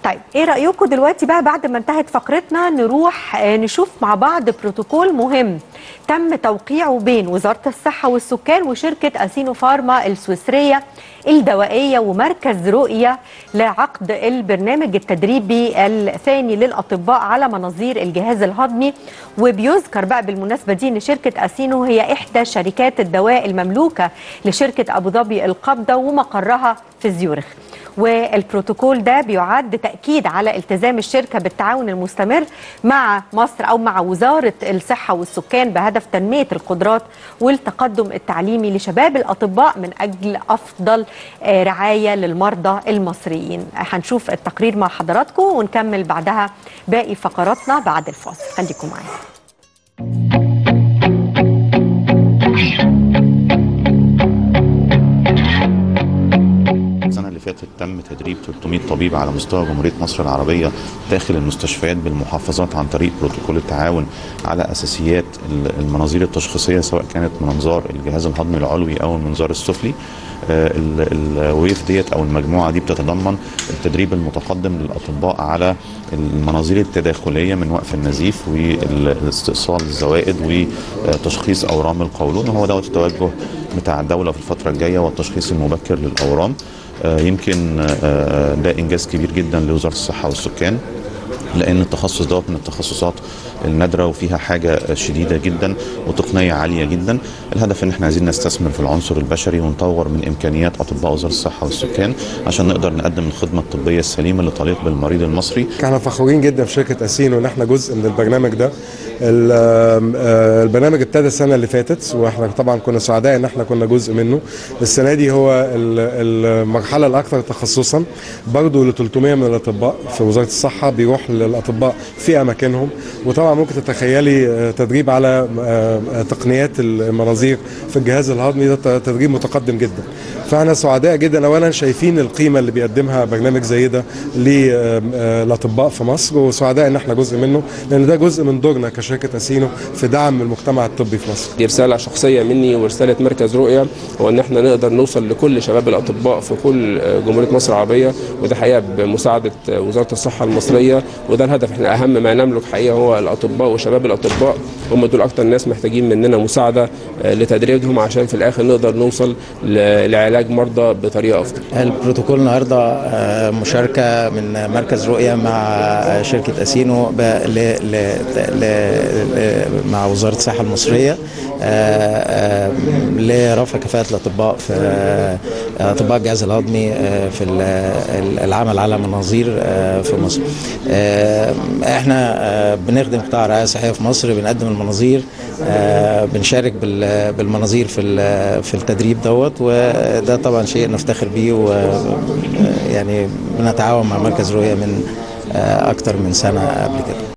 طيب ايه رايكم دلوقتي بقى بعد ما انتهت فقرتنا نروح آه، نشوف مع بعض بروتوكول مهم تم توقيعه بين وزاره الصحه والسكان وشركه اسينو فارما السويسريه الدوائيه ومركز رؤيه لعقد البرنامج التدريبي الثاني للاطباء على مناظير الجهاز الهضمي وبيذكر بقى بالمناسبه دي ان شركه اسينو هي احدى شركات الدواء المملوكه لشركه ابو ظبي القابضه ومقرها في زيورخ والبروتوكول ده بيعد تأكيد على التزام الشركة بالتعاون المستمر مع مصر أو مع وزارة الصحة والسكان بهدف تنمية القدرات والتقدم التعليمي لشباب الأطباء من أجل أفضل آه، رعاية للمرضى المصريين هنشوف التقرير مع حضراتكم ونكمل بعدها باقي فقراتنا بعد الفاصل خليكم معانا السنة اللي فاتت تم تدريب 300 طبيب على مستوى جمهورية مصر العربية داخل المستشفيات بالمحافظات عن طريق بروتوكول التعاون على أساسيات المناظير التشخيصية سواء كانت منظار الجهاز الهضمي العلوي أو المنظار السفلي آه، ال- الويف ديت او المجموعه دي بتتضمن التدريب المتقدم للاطباء على المناظير التداخليه من وقف النزيف واستئصال الزوائد وتشخيص اورام القولون وهو دوت التوجه بتاع الدوله في الفتره الجايه والتشخيص المبكر للاورام آه، يمكن آه، ده انجاز كبير جدا لوزاره الصحه والسكان لان التخصص دوت من التخصصات النادره وفيها حاجه شديده جدا وتقنيه عاليه جدا الهدف ان احنا عايزين نستثمر في العنصر البشري ونطور من امكانيات اطباء وزاره الصحه والسكان عشان نقدر نقدم الخدمه الطبيه السليمه اللي تليق بالمريض المصري احنا فخورين جدا في شركه اسينو ان احنا جزء من البرنامج ده ال- آه، البرنامج ابتدى السنه اللي فاتت واحنا طبعا كنا سعداء ان احنا كنا جزء منه السنه دي هو ال- المرحله الاكثر تخصصا برضه ل 300 من الاطباء في وزاره الصحه بيروح للاطباء في اماكنهم وطبعا ممكن تتخيلي آه، تدريب على آه، آه، تقنيات المناظير في الجهاز الهضمي ده ت- تدريب متقدم جدا فاحنا سعداء جدا اولا شايفين القيمه اللي بيقدمها برنامج زي ده للاطباء في مصر وسعداء ان احنا جزء منه لان ده جزء من دورنا كشركه اسينو في دعم المجتمع الطبي في مصر دي رسالة شخصية مني ورسالة مركز رؤية هو إن إحنا نقدر نوصل لكل شباب الأطباء في كل جمهورية مصر العربية وده حقيقة بمساعدة وزارة الصحة المصرية وده الهدف إحنا أهم ما نملك حقيقة هو الأطباء وشباب الأطباء هم دول أكتر ناس محتاجين مننا مساعدة لتدريبهم عشان في الآخر نقدر نوصل ل- لعلاج مرضى بطريقة أفضل. البروتوكول النهارده آه، مشاركه من مركز رؤيه مع شركه اسينو ب- ل- ل- ل- مع وزاره الصحه المصريه آه، آه، لرفع كفاءه الاطباء في آه، اطباء الجهاز الهضمي آه، في ال- ال- العمل على مناظير آه، في مصر. آه، احنا آه، بنخدم قطاع الرعايه الصحيه في مصر بنقدم المناظير آه، بنشارك بال- بالمناظير في ال- في التدريب دوت وده طبعا شيء نفتخر بيه ويعني بنتعاون مع مركز رؤيه من آه، اكتر من سنه قبل كده